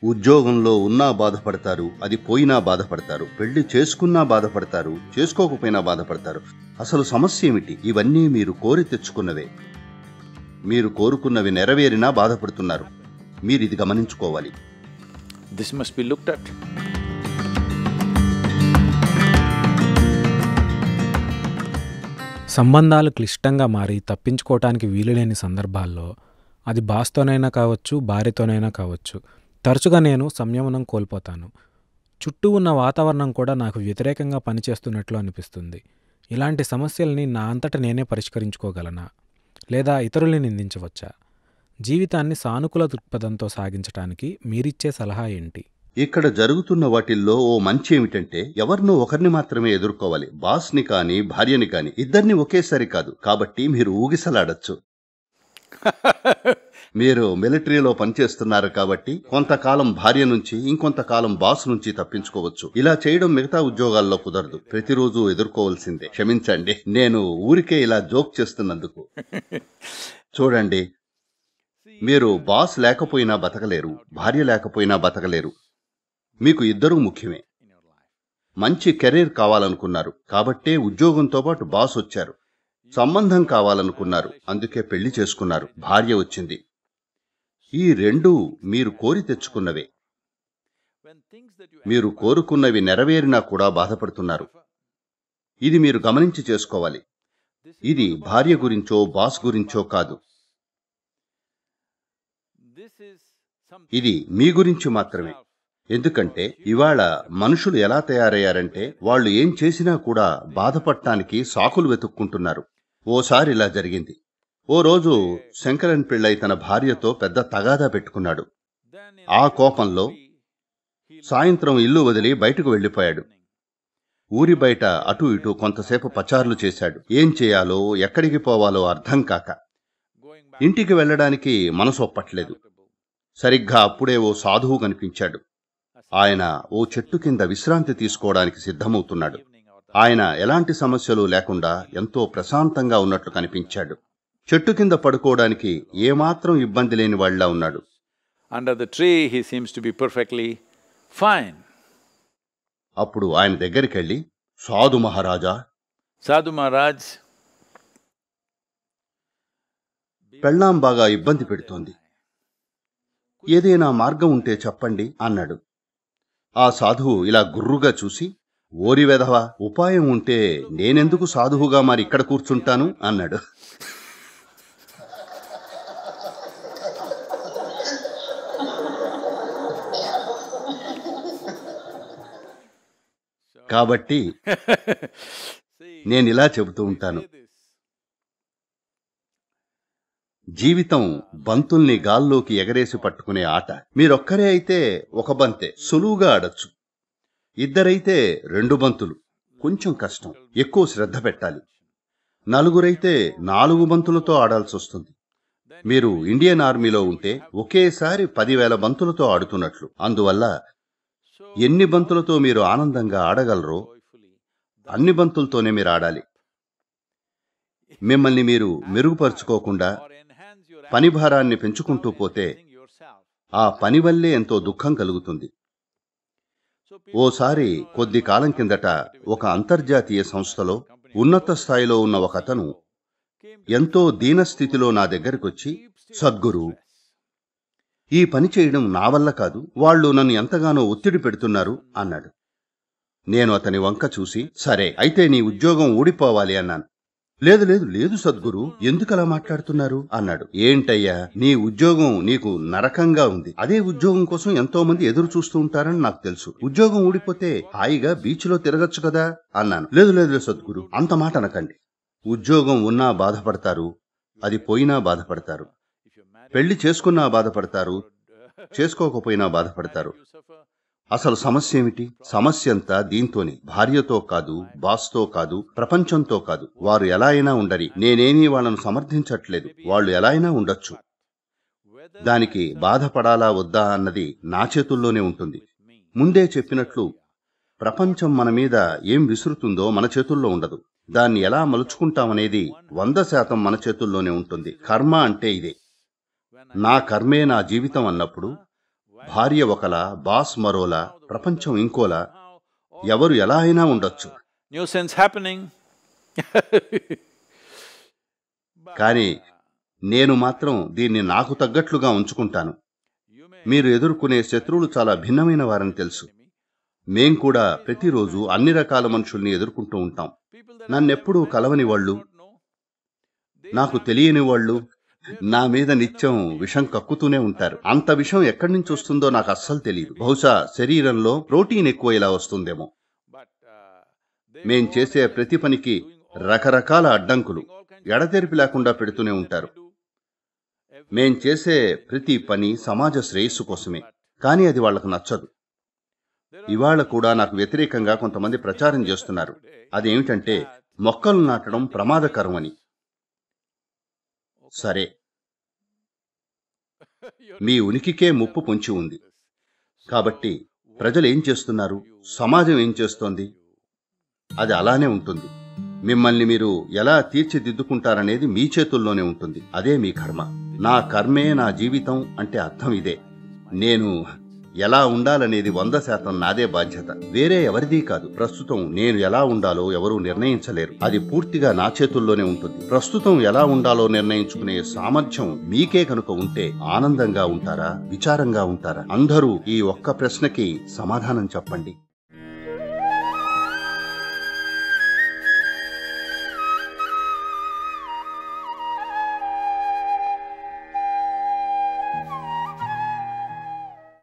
ఉద్యోగంలో ఉన్నా బాధపడతారు అది పోయినా బాధపడతారు పెళ్లి చేసుకున్నా బాధపడతారు చేసుకోకపోయినా బాధపడతారు అసలు సమస్య ఏమిటి ఇవన్నీ మీరు కోరి తెచ్చుకున్నవే మీరు కోరుకున్నవి నెరవేరినా బాధపడుతున్నారు మీరు ఇది గమనించుకోవాలి This must be looked at. సంబంధాలు క్లిష్టంగా మారి తప్పించుకోవటానికి వీలులేని సందర్భాల్లో అది బాస్తోనైనా కావచ్చు భార్యతోనైనా కావచ్చు తరచుగా నేను సంయమనం కోల్పోతాను చుట్టూ ఉన్న వాతావరణం కూడా నాకు వ్యతిరేకంగా పనిచేస్తున్నట్లు అనిపిస్తుంది ఇలాంటి సమస్యల్ని నా అంతట నేనే పరిష్కరించుకోగలనా లేదా ఇతరుల్ని నిందించవచ్చా జీవితాన్ని సానుకూల దృక్పథంతో సాగించటానికి మీరిచ్చే సలహా ఏంటి ఇక్కడ జరుగుతున్న వాటిల్లో ఓ మంచి ఏమిటంటే ఎవరినో ఒకరిని మాత్రమే ఎదుర్కోవాలి బాస్ని కాని భార్యని కాని ఇద్దరిని ఒకేసారి కాదు కాబట్టి మీరు ఊగిసలాడచ్చు మీరు మిలిటరీలో పనిచేస్తున్నారు కాబట్టి కొంతకాలం భార్య నుంచి ఇంకొంతకాలం బాస్ నుంచి తప్పించుకోవచ్చు ఇలా చేయడం మిగతా ఉద్యోగాల్లో కుదరదు ప్రతిరోజు ఎదుర్కోవాల్సిందే క్షమించండి నేను ఊరికే ఇలా జోక్ చేస్తున్నందుకు చూడండి మీరు బాస్ లేకపోయినా బతకలేరు భార్య లేకపోయినా బతకలేరు మీకు ఇద్దరూ ముఖ్యమే మంచి కెరీర్ కావాలనుకున్నారు కాబట్టే ఉద్యోగంతో పాటు బాస్ వచ్చారు సంబంధం కావాలనుకున్నారు అందుకే పెళ్లి చేసుకున్నారు భార్య వచ్చింది ఈ రెండు మీరు కోరి తెచ్చుకున్నవే మీరు కోరుకున్నవి నెరవేరినా కూడా బాధపడుతున్నారు ఇది మీరు గమనించి చేసుకోవాలి ఇది భార్య గురించో బాస్ గురించో కాదు ఇది మీ గురించి మాత్రమే ఎందుకంటే ఇవాళ మనుషులు ఎలా తయారయ్యారంటే వాళ్ళు ఏం చేసినా కూడా బాధపడటానికి సాకులు వెతుక్కుంటున్నారు ఓసారి ఇలా జరిగింది ఓ రోజు శంకరన్ పిళ్ళై తన భార్యతో పెద్ద తగాదా పెట్టుకున్నాడు ఆ కోపంలో సాయంత్రం ఇల్లు వదిలి బయటకు వెళ్ళిపోయాడు ఊరి బయట అటు ఇటు కొంతసేపు పచారులు చేశాడు ఏం చేయాలో ఎక్కడికి పోవాలో అర్థం కాక ఇంటికి వెళ్ళడానికి మనసు ఒప్పట్లేదు సరిగ్గా అప్పుడే ఓ సాధువు కనిపించాడు ఆయన ఓ చెట్టు కింద విశ్రాంతి తీసుకోవడానికి సిద్ధమవుతున్నాడు ఆయన ఎలాంటి సమస్యలు లేకుండా ఎంతో ప్రశాంతంగా ఉన్నట్లు కనిపించాడు చెట్టు కింద పడుకోవడానికి ఏమాత్రం ఇబ్బంది లేని వాళ్ళ ఉన్నాడు Under the tree, he seems to be perfectly fine. అప్పుడు ఆయన దగ్గరికెళ్ళి సాధు మహారాజా Sadhu Maharaj, పెళ్ళాం బాగా ఇబ్బంది పెడుతోంది ఏదైనా మార్గం ఉంటే చెప్పండి అన్నాడు ఆ సాధువు ఇలా గుర్రుగా చూసి ఓరి వెధవ ఉపాయం ఉంటే నేనెందుకు సాధువుగా మరి ఇక్కడ కూర్చుంటాను అన్నాడు కాబట్టి నేను ఇలా చెబుతూ ఉంటాను జీవితం బంతుల్ని గాల్లోకి ఎగరేసి పట్టుకునే ఆట మీరొక్కరే అయితే ఒక బంతే సులువుగా ఆడొచ్చు ఇద్దరైతే రెండు బంతులు కొంచెం కష్టం ఎక్కువ శ్రద్ధ పెట్టాలి నలుగురైతే నాలుగు బంతులతో ఆడాల్సి వస్తుంది మీరు ఇండియన్ ఆర్మీలో ఉంటే ఒకేసారి పదివేల బంతులతో ఆడుతున్నట్లు అందువల్ల ఎన్ని బంతులతో మీరు ఆనందంగా ఆడగలరో అన్ని బంతులతోనే మీరు ఆడాలి మిమ్మల్ని మీరు మెరుగుపరుచుకోకుండా పని భారాన్ని పెంచుకుంటూ పోతే ఆ పని వల్లే ఎంతో దుఃఖం కలుగుతుంది ఓసారి కొద్ది కాలం కిందట ఒక అంతర్జాతీయ సంస్థలో ఉన్నత స్థాయిలో ఉన్న ఒక అతను ఎంతో దీనస్థితిలో నా దగ్గరికొచ్చి సద్గురు ఈ పని చేయడం నా వల్ల కాదు వాళ్ళు నన్ను ఎంతగానో ఒత్తిడి పెడుతున్నారు అన్నాడు నేను అతని వంక చూసి సరే అయితే నీ ఉద్యోగం ఊడిపోవాలి అన్నాను లేదు లేదు లేదు సద్గురు ఎందుకలా మాట్లాడుతున్నారు అన్నాడు ఏంటయ్యా నీ ఉద్యోగం నీకు నరకంగా ఉంది అదే ఉద్యోగం కోసం ఎంతో మంది ఎదురు చూస్తూ ఉంటారని నాకు తెలుసు ఉద్యోగం ఊడిపోతే హాయిగా బీచ్ లో తిరగచ్చు కదా అన్నాను లేదు లేదు లేదు సద్గురు అంత మాట అనకండి ఉద్యోగం ఉన్నా బాధపడతారు అది పోయినా బాధపడతారు పెళ్లి చేసుకున్నా బాధపడతారు చేసుకోకపోయినా బాధపడతారు అసలు సమస్య ఏమిటి సమస్య అంతా దీంతోనే భార్యతో కాదు బాస్తో కాదు ప్రపంచంతో కాదు వారు ఎలా అయినా ఉండరి నేనేమీ వాళ్ళను సమర్థించట్లేదు వాళ్ళు ఎలా అయినా ఉండొచ్చు దానికి బాధపడాలా వద్దా అన్నది నా చేతుల్లోనే ఉంటుంది ముందే చెప్పినట్లు ప్రపంచం మన మీద ఏం విసురుతుందో మన చేతుల్లో ఉండదు దాన్ని ఎలా మలుచుకుంటామనేది వంద శాతం మన చేతుల్లోనే ఉంటుంది కర్మ అంటే ఇదే నా కర్మే నా జీవితం అన్నప్పుడు భార్య ఒకలా బాస్ మరోలా ప్రపంచం ఇంకోలా ఎవరు ఎలా అయినా ఉండొచ్చు nuisance happening. కానీ నేను మాత్రం దీన్ని నాకు తగ్గట్లుగా ఉంచుకుంటాను మీరు ఎదుర్కొనే శత్రువులు చాలా భిన్నమైన వారని తెలుసు మేం కూడా ప్రతిరోజు అన్ని రకాల మనుషుల్ని ఎదుర్కొంటూ ఉంటాం నన్నెప్పుడూ కలవని వాళ్ళు నాకు తెలియని వాళ్ళు నా మీద నిత్యం విషం కక్కుతూనే ఉంటారు అంత విషం ఎక్కడి నుంచి వస్తుందో నాకు అస్సలు తెలియదు బహుశా శరీరంలో ప్రోటీన్ ఎక్కువ ఇలా వస్తుందేమో మేం చేసే ప్రతి పనికి రకరకాల అడ్డంకులు ఎడతెరిపి లేకుండా పెడుతూనే ఉంటారు మేం చేసే ప్రతి పని సమాజ శ్రేయస్సు కోసమే కానీ అది వాళ్లకు నచ్చదు ఇవాళ కూడా నాకు వ్యతిరేకంగా కొంతమంది ప్రచారం చేస్తున్నారు అదేమిటంటే మొక్కలు నాటడం ప్రమాదకరం అని సరే మీ ఉనికికే ముప్పు పొంచి ఉంది కాబట్టి ప్రజలు ఏం చేస్తున్నారు సమాజం ఏం చేస్తోంది అది అలానే ఉంటుంది మిమ్మల్ని మీరు ఎలా తీర్చిదిద్దుకుంటారనేది మీ చేతుల్లోనే ఉంటుంది అదే మీ కర్మ నా కర్మే నా జీవితం అంటే అర్థం ఇదే నేను ఎలా ఉండాలనేది వంద శాతం నాదే బాధ్యత వేరే ఎవరిది కాదు ప్రస్తుతం నేను ఎలా ఉండాలో ఎవరూ నిర్ణయించలేరు అది పూర్తిగా నా చేతుల్లోనే ఉంటుంది ప్రస్తుతం ఎలా ఉండాలో నిర్ణయించుకునే సామర్థ్యం మీకే కనుక ఉంటే ఆనందంగా ఉంటారా విచారంగా ఉంటారా అందరూ ఈ ఒక్క ప్రశ్నకి సమాధానం చెప్పండి